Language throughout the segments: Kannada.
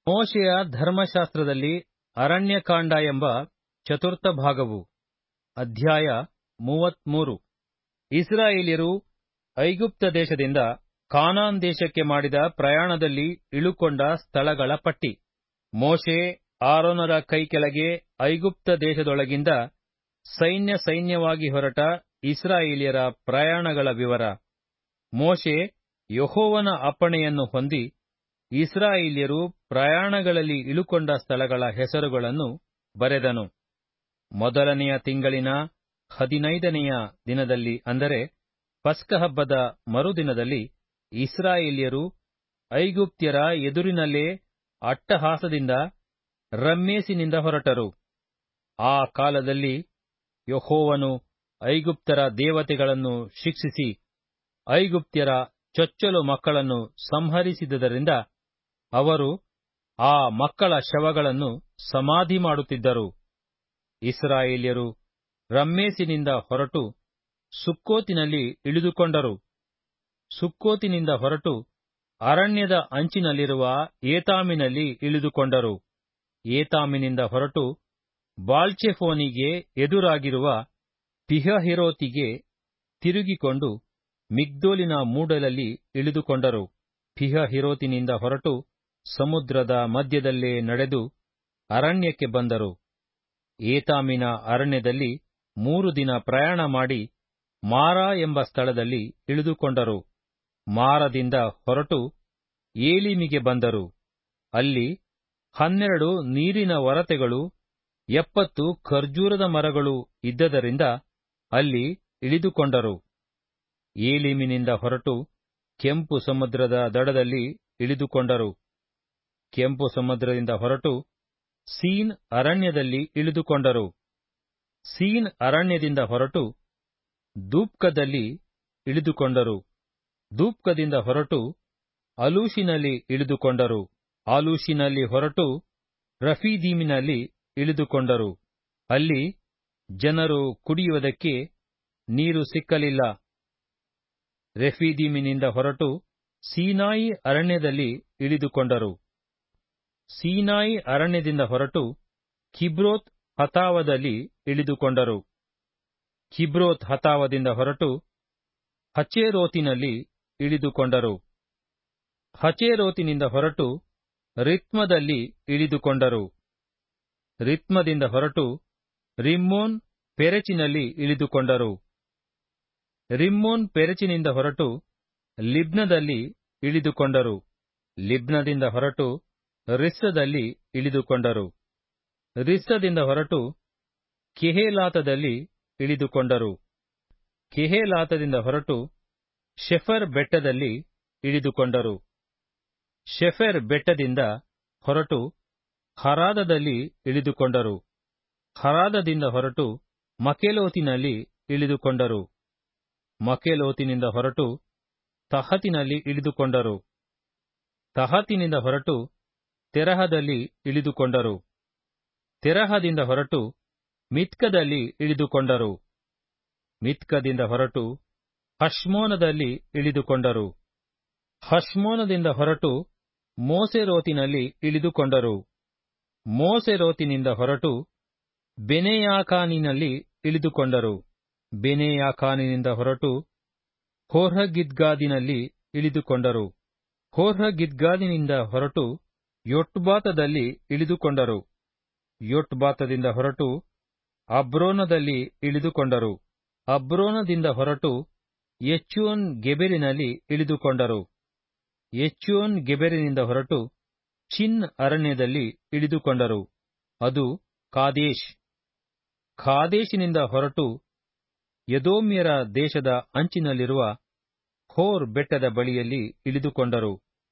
ಮೋಶೆಯ ಧರ್ಮಶಾಸ್ತ್ರದಲ್ಲಿ ಅರಣ್ಯಕಾಂಡ ಎಂಬ ಚತುರ್ಥ ಭಾಗವು ಅಧ್ಯಾಯ ಮೂವತ್ಮೂರು ಇಸ್ರಾಯೇಲ್ಯರು ಐಗುಪ್ತ ದೇಶದಿಂದ ಕಾನಾನ್ ದೇಶಕ್ಕೆ ಮಾಡಿದ ಪ್ರಯಾಣದಲ್ಲಿ ಇಳುಕೊಂಡ ಸ್ಥಳಗಳ ಪಟ್ಟಿ ಮೋಶೆ ಆರೋನರ ಕೈಕೆಳಗೆ ಐಗುಪ್ತ ದೇಶದೊಳಗಿಂದ ಸೈನ್ಯ ಸೈನ್ಯವಾಗಿ ಹೊರಟ ಇಸ್ರಾಯೇಲ್ಯರ ಪ್ರಯಾಣಗಳ ವಿವರ ಮೋಶೆ ಯೆಹೋವನ ಅಪ್ಪಣೆಯನ್ನು ಹೊಂದಿ ಇಸ್ರಾಯೇಲ್ಯರು ಪ್ರಯಾಣಗಳಲ್ಲಿ ಇಳುಕೊಂಡ ಸ್ಥಳಗಳ ಹೆಸರುಗಳನ್ನು ಬರೆದನು ಮೊದಲನೆಯ ತಿಂಗಳಿನ ಹದಿನೈದನೆಯ ದಿನದಲ್ಲಿ ಅಂದರೆ ಪಸ್ಕಹಬ್ಬದ ಮರುದಿನದಲ್ಲಿ ಇಸ್ರಾಯೇಲ್ಯರು ಐಗುಪ್ತ್ಯರ ಎದುರಿನಲ್ಲೇ ಅಟ್ಟಹಾಸದಿಂದ ರಮ್ಮೇಸಿನಿಂದ ಹೊರಟರು ಆ ಕಾಲದಲ್ಲಿ ಯೆಹೋವನು ಐಗುಪ್ತರ ದೇವತೆಗಳನ್ನು ಶಿಕ್ಷಿಸಿ ಐಗುಪ್ತ್ಯರ ಚೊಚ್ಚಲು ಮಕ್ಕಳನ್ನು ಸಂಹರಿಸಿದ್ದರಿಂದ ಅವರು ಆ ಮಕ್ಕಳ ಶವಗಳನ್ನು ಸಮಾಧಿ ಮಾಡುತ್ತಿದ್ದರು ಇಸ್ರಾಯೇಲ್ಯರು ರಮ್ಮೇಸಿನಿಂದ ಹೊರಟು ಸುಕ್ಕೋತಿನಲ್ಲಿ ಇಳಿದುಕೊಂಡರು ಸುಕ್ಕೋತಿನಿಂದ ಹೊರಟು ಅರಣ್ಯದ ಅಂಚಿನಲ್ಲಿರುವ ಏತಾಮಿನಲ್ಲಿ ಇಳಿದುಕೊಂಡರು ಏತಾಮಿನಿಂದ ಹೊರಟು ಬಾಳ್ಚೆಫೋನಿಗೆ ಎದುರಾಗಿರುವ ಪಿಹಹಿರೋತಿಗೆ ತಿರುಗಿಕೊಂಡು ಮಿಗ್ದೋಲಿನ ಮೂಡಲಲ್ಲಿ ಇಳಿದುಕೊಂಡರು ಪಿಹಹಿರೋತಿನಿಂದ ಹೊರಟು ಸಮುದ್ರದ ಮಧ್ಯದಲ್ಲೇ ನಡೆದು ಅರಣ್ಯಕ್ಕೆ ಬಂದರು ಏತಾಮಿನ ಅರಣ್ಯದಲ್ಲಿ ಮೂರು ದಿನ ಪ್ರಯಾಣ ಮಾಡಿ ಮಾರಾ ಎಂಬ ಸ್ಥಳದಲ್ಲಿ ಇಳಿದುಕೊಂಡರು ಮಾರದಿಂದ ಹೊರಟು ಏಲಿಮಿಗೆ ಬಂದರು ಅಲ್ಲಿ ಹನ್ನೆರಡು ನೀರಿನ ಒರತೆಗಳು ಎಪ್ಪತ್ತು ಖರ್ಜೂರದ ಮರಗಳು ಇದ್ದದರಿಂದ ಅಲ್ಲಿ ಇಳಿದುಕೊಂಡರು ಏಲಿಮಿನಿಂದ ಹೊರಟು ಕೆಂಪು ಸಮುದ್ರದ ದಡದಲ್ಲಿ ಇಳಿದುಕೊಂಡರು ಕೆಂಪು ಸಮುದ್ರದಿಂದ ಹೊರಟು ಸೀನ್ ಅರಣ್ಯದಲ್ಲಿ ಇಳಿದುಕೊಂಡರು ಸೀನ್ ಅರಣ್ಯದಿಂದ ಹೊರಟು ದೂಪ್ಕದಲ್ಲಿ ಇಳಿದುಕೊಂಡರು ದೂಪ್ಕದಿಂದ ಹೊರಟು ಅಲೂಷಿನಲ್ಲಿ ಇಳಿದುಕೊಂಡರು ಆಲೂಷಿನಲ್ಲಿ ಹೊರಟು ರಫೀದೀಮಿನಲ್ಲಿ ಇಳಿದುಕೊಂಡರು ಅಲ್ಲಿ ಜನರು ಕುಡಿಯುವುದಕ್ಕೆ ನೀರು ಸಿಕ್ಕಲಿಲ್ಲ ರೆಫೀದೀಮಿನಿಂದ ಹೊರಟು ಸೀನಾಯಿ ಅರಣ್ಯದಲ್ಲಿ ಇಳಿದುಕೊಂಡರು ಸೀನಾಯಿ ಅರಣ್ಯದಿಂದ ಹೊರಟು ಕಿಬ್ರೋತ್ ಹತಾವದಲ್ಲಿ ಇಳಿದುಕೊಂಡರು ಕಿಬ್ರೋತ್ ಹತಾವದಿಂದ ಹೊರಟು ಹಚೇರೋತಿನಲ್ಲಿ ಇಳಿದುಕೊಂಡರು ಹಚೇರೋತಿನಿಂದ ಹೊರಟು ರಿತ್ಮದಲ್ಲಿ ಇಳಿದುಕೊಂಡರು ರಿತ್ಮದಿಂದ ಹೊರಟು ರಿಮ್ಮೋನ್ ಪೆರೆಚಿನಲ್ಲಿ ಇಳಿದುಕೊಂಡರು ರಿಮ್ಮೋನ್ ಪೆರೆಚಿನಿಂದ ಹೊರಟು ಲಿಬ್ನದಲ್ಲಿ ಇಳಿದುಕೊಂಡರು ಲಿಬ್ನದಿಂದ ಹೊರಟು ರಿಸ್ಸದಲ್ಲಿ ಇಳಿದುಕೊಂಡರು ರಿಸ್ಸದಿಂದ ಹೊರಟು ಕೆಹೇಲಾತದಲ್ಲಿ ಇಳಿದುಕೊಂಡರು ಕೆಹೇಲಾತದಿಂದ ಹೊರಟು ಶೆಫರ್ ಬೆಟ್ಟದಲ್ಲಿ ಇಳಿದುಕೊಂಡರು ಶೆಫೆರ್ ಬೆಟ್ಟದಿಂದ ಹೊರಟು ಹರಾದದಲ್ಲಿ ಇಳಿದುಕೊಂಡರು ಹರಾದದಿಂದ ಹೊರಟು ಮಕೆಲೋತಿನಲ್ಲಿ ಇಳಿದುಕೊಂಡರು ಮಕೆಲೋತಿನಿಂದ ಹೊರಟು ತಹತಿನಲ್ಲಿ ಇಳಿದುಕೊಂಡರು ತಹತಿನಿಂದ ಹೊರಟು ತೆರಹದಲ್ಲಿ ಇಳಿದುಕೊಂಡರು ತೆರಹದಿಂದ ಹೊರಟು ಮಿತ್ಕದಲ್ಲಿ ಇಳಿದುಕೊಂಡರು ಮಿತ್ಕದಿಂದ ಹೊರಟು ಹಷ್ಮೋನದಲ್ಲಿ ಇಳಿದುಕೊಂಡರು ಹಷ್ಮೋನದಿಂದ ಹೊರಟು ಮೋಸೆರೋತಿನಲ್ಲಿ ಇಳಿದುಕೊಂಡರು ಮೋಸೆರೋತಿನಿಂದ ಹೊರಟು ಬೆನೆಯಾಕಾನಿನಲ್ಲಿ ಇಳಿದುಕೊಂಡರು ಬೆನೆಯಾಕಾನಿನಿಂದ ಹೊರಟು ಹೋರ್ಹಗಿದ್ಗಾದಿನಲ್ಲಿ ಇಳಿದುಕೊಂಡರು ಹೋರ್ಹಗಿದ್ಗಾದಿನಿಂದ ಹೊರಟು ಯೊಟ್ಬಾತದಲ್ಲಿ ಇಳಿದುಕೊಂಡರು ಯೊಟ್ಬಾತದಿಂದ ಹೊರಟು ಅಬ್ರೋನದಲ್ಲಿ ಇಳಿದುಕೊಂಡರು ಅಬ್ರೋನದಿಂದ ಹೊರಟು ಎಚ್ಯೋನ್ ಗೆಬೆರಿನಲ್ಲಿ ಇಳಿದುಕೊಂಡರು ಎಚ್ಯೋನ್ ಗೆಬೆರಿನಿಂದ ಹೊರಟು ಚಿನ್ ಅರಣ್ಯದಲ್ಲಿ ಇಳಿದುಕೊಂಡರು ಅದು ಕಾದೇಶ್ ಖಾದೇಶಿನಿಂದ ಹೊರಟು ಯದೋಮ್ಯರ ದೇಶದ ಅಂಚಿನಲ್ಲಿರುವ ಹೋರ್ ಬೆಟ್ಟದ ಬಳಿಯಲ್ಲಿ ಇಳಿದುಕೊಂಡರು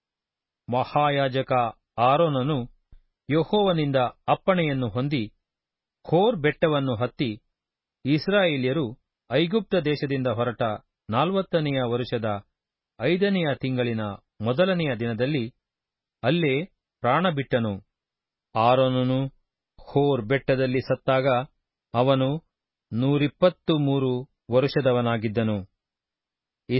ಮಹಾಯಾಜಕ ಆರೋನನು ಯೆಹೋವನಿಂದ ಅಪ್ಪಣೆಯನ್ನು ಹೊಂದಿ ಹೋರ್ ಬೆಟ್ಟವನ್ನು ಹತ್ತಿ ಇಸ್ರಾಯೇಲ್ಯರು ಐಗುಪ್ತ ದೇಶದಿಂದ ಹೊರಟ ನಾಲ್ವತ್ತನೆಯ ವರುಷದ ಐದನೆಯ ತಿಂಗಳಿನ ಮೊದಲನೆಯ ದಿನದಲ್ಲಿ ಅಲ್ಲೇ ಪ್ರಾಣಬಿಟ್ಟನು ಆರೋನನು ಹೋರ್ ಬೆಟ್ಟದಲ್ಲಿ ಸತ್ತಾಗ ಅವನು ನೂರಿಪ್ಪತ್ತು ಮೂರು ವರುಷದವನಾಗಿದ್ದನು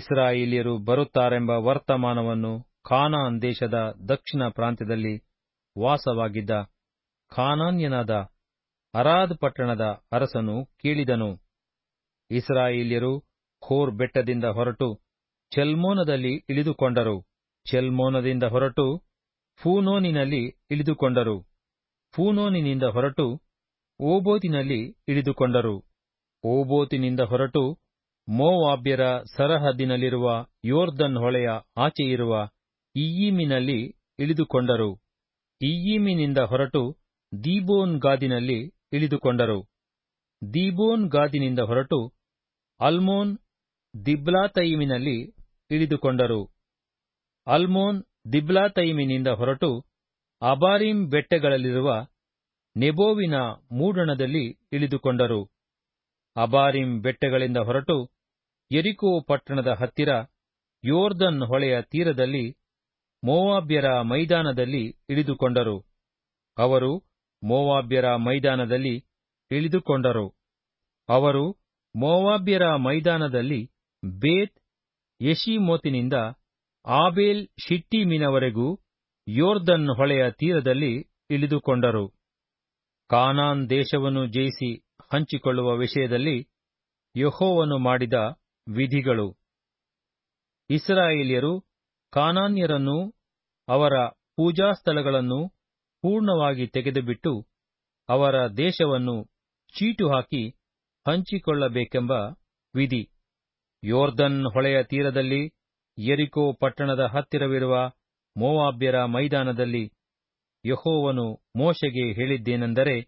ಇಸ್ರಾಯೇಲ್ಯರು ಬರುತ್ತಾರೆಂಬ ವರ್ತಮಾನವನ್ನು ಕಾನಾನ್ ದೇಶದ ದಕ್ಷಿಣ ಪ್ರಾಂತ್ಯದಲ್ಲಿ ವಾಸವಾಗಿದ್ದ ಖಾನಾನ್ಯನಾದ ಅರಾದ್ ಪಟ್ಟಣದ ಅರಸನು ಕೇಳಿದನು ಇಸ್ರಾಯೇಲ್ಯರು ಹೋರ್ ಬೆಟ್ಟದಿಂದ ಹೊರಟು ಚೆಲ್ಮೋನದಲ್ಲಿ ಇಳಿದುಕೊಂಡರು ಚೆಲ್ಮೋನದಿಂದ ಹೊರಟು ಫೂನೋನಿನಲ್ಲಿ ಇಳಿದುಕೊಂಡರು ಫೂನೋನಿನಿಂದ ಹೊರಟು ಓಬೋತಿನಲ್ಲಿ ಇಳಿದುಕೊಂಡರು ಓಬೋತಿನಿಂದ ಹೊರಟು ಮೋವಾಬ್ಯರ ಸರಹದ್ದಿನಲ್ಲಿರುವ ಯೋರ್ದನ್ ಹೊಳೆಯ ಆಚೆಯಿರುವ ಇಯ್ಯೀಮಿನಲ್ಲಿ ಇಳಿದುಕೊಂಡರು ಇಯ್ಯೀಮಿನಿಂದ ಹೊರಟು ದೀಬೋನ್ ಗಾದಿನಲ್ಲಿ ಇಳಿದುಕೊಂಡರು ದೀಬೋನ್ ಗಾದಿನಿಂದ ಹೊರಟು ಅಲ್ಮೋನ್ ದಿಬ್ಲಾತಯಿಮಿನಲ್ಲಿ ಇಳಿದುಕೊಂಡರು ಅಲ್ಮೋನ್ ದಿಬ್ಲಾತಯಿಮಿನಿಂದ ಹೊರಟು ಅಬಾರಿಂ ಬೆಟ್ಟಗಳಲ್ಲಿರುವ ನೆಬೋವಿನ ಮೂಡಣದಲ್ಲಿ ಇಳಿದುಕೊಂಡರು ಅಬಾರಿಂ ಬೆಟ್ಟಗಳಿಂದ ಹೊರಟು ಯರಿಕೋ ಪಟ್ಟಣದ ಹತ್ತಿರ ಯೋರ್ದನ್ ಹೊಳೆಯ ತೀರದಲ್ಲಿ ಮೋವಾಬ್ಯರ ಮೈದಾನದಲ್ಲಿ ಇಳಿದುಕೊಂಡರು ಅವರು ಮೋವಾಬ್ಯರ ಮೈದಾನದಲ್ಲಿ ಇಳಿದುಕೊಂಡರು ಅವರು ಮೋವಾಬ್ಯರ ಮೈದಾನದಲ್ಲಿ ಬೇತ್ ಯಶೀಮೋತಿನಿಂದ ಆಬೇಲ್ ಶಿಟ್ಟೀಮಿನವರೆಗೂ ಯೋರ್ದನ್ ಹೊಳೆಯ ತೀರದಲ್ಲಿ ಇಳಿದುಕೊಂಡರು ಕಾನಾನ್ ದೇಶವನ್ನು ಜಯಿಸಿ ಹಂಚಿಕೊಳ್ಳುವ ವಿಷಯದಲ್ಲಿ ಯಹೋವನು ಮಾಡಿದ ವಿಧಿಗಳು ಇಸ್ರಾಯೇಲ್ಯರು ಕಾನಾನ್ಯರನ್ನೂ ಅವರ ಪೂಜಾಸ್ಥಳಗಳನ್ನು ಪೂರ್ಣವಾಗಿ ತೆಗೆದುಬಿಟ್ಟು ಅವರ ದೇಶವನ್ನು ಚೀಟು ಹಾಕಿ ಹಂಚಿಕೊಳ್ಳಬೇಕೆಂಬ ವಿಧಿ ಯೋರ್ದನ್ ಹೊಳೆಯ ತೀರದಲ್ಲಿ ಯರಿಕೋ ಪಟ್ಟಣದ ಹತ್ತಿರವಿರುವ ಮೋವಾಬ್ಯರ ಮೈದಾನದಲ್ಲಿ ಯಹೋವನು ಮೋಶೆಗೆ ಹೇಳಿದ್ದೇನೆಂದರೆ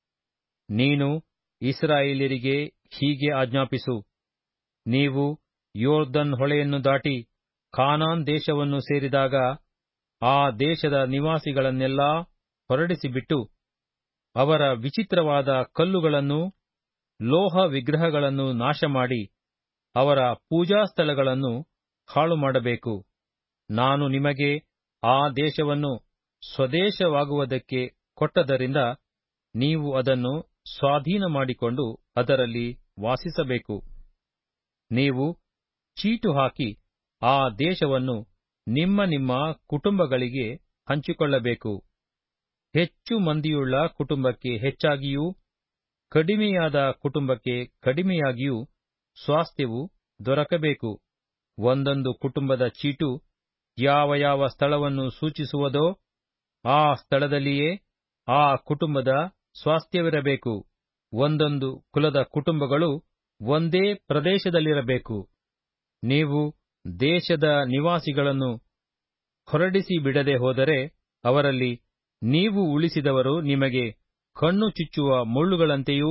ನೀನು ಇಸ್ರಾಯೇಲ್ಯರಿಗೆ ಹೀಗೆ ಆಜ್ಞಾಪಿಸು ನೀವು ಯೋರ್ದನ್ ಹೊಳೆಯನ್ನು ದಾಟಿ ಕಾನಾನ್ ದೇಶವನ್ನು ಸೇರಿದಾಗ ಆ ದೇಶದ ನಿವಾಸಿಗಳನ್ನೆಲ್ಲಾ ಹೊರಡಿಸಿಬಿಟ್ಟು ಅವರ ವಿಚಿತ್ರವಾದ ಕಲ್ಲುಗಳನ್ನೂ ಲೋಹ ವಿಗ್ರಹಗಳನ್ನು ನಾಶಮಾಡಿ ಅವರ ಪೂಜಾಸ್ಥಳಗಳನ್ನು ಹಾಳುಮಾಡಬೇಕು ನಾನು ನಿಮಗೆ ಆ ದೇಶವನ್ನು ಸ್ವದೇಶವಾಗುವುದಕ್ಕೆ ಕೊಟ್ಟದರಿಂದ ನೀವು ಅದನ್ನು ಸ್ವಾಧೀನ ಮಾಡಿಕೊಂಡು ಅದರಲ್ಲಿ ವಾಸಿಸಬೇಕು ನೀವು ಚೀಟು ಹಾಕಿ ಆ ದೇಶವನ್ನು ನಿಮ್ಮ ನಿಮ್ಮ ಕುಟುಂಬಗಳಿಗೆ ಹಂಚಿಕೊಳ್ಳಬೇಕು ಹೆಚ್ಚು ಮಂದಿಯುಳ್ಳ ಕುಟುಂಬಕ್ಕೆ ಹೆಚ್ಚಾಗಿಯೂ ಕಡಿಮೆಯಾದ ಕುಟುಂಬಕ್ಕೆ ಕಡಿಮೆಯಾಗಿಯೂ ಸ್ವಾಸ್ಥ್ಯವು ದೊರಕಬೇಕು ಒಂದೊಂದು ಕುಟುಂಬದ ಚೀಟು ಯಾವ ಯಾವ ಸ್ಥಳವನ್ನು ಸೂಚಿಸುವುದೋ ಆ ಸ್ಥಳದಲ್ಲಿಯೇ ಆ ಕುಟುಂಬದ ಸ್ವಾಸ್ಥ್ಯವಿರಬೇಕು ಒಂದೊಂದು ಕುಲದ ಕುಟುಂಬಗಳು ಒಂದೇ ಪ್ರದೇಶದಲ್ಲಿರಬೇಕು ನೀವು ದೇಶದ ನಿವಾಸಿಗಳನ್ನು ಹೊರಡಿಸಿ ಬಿಡದೆ ಹೋದರೆ ಅವರಲ್ಲಿ ನೀವು ಉಳಿಸಿದವರು ನಿಮಗೆ ಕಣ್ಣು ಚುಚ್ಚುವ ಮುಳ್ಳುಗಳಂತೆಯೂ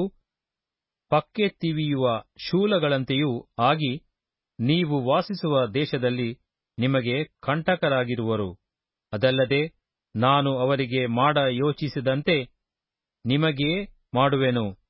ಪಕ್ಕೆ ತಿವಿಯುವ ಶೂಲಗಳಂತೆಯೂ ಆಗಿ ನೀವು ವಾಸಿಸುವ ದೇಶದಲ್ಲಿ ನಿಮಗೆ ಕಂಟಕರಾಗಿರುವರು ಅದಲ್ಲದೆ ನಾನು ಅವರಿಗೆ ಮಾಡ ಯೋಚಿಸಿದಂತೆ ನಿಮಗೇ ಮಾಡುವೆನು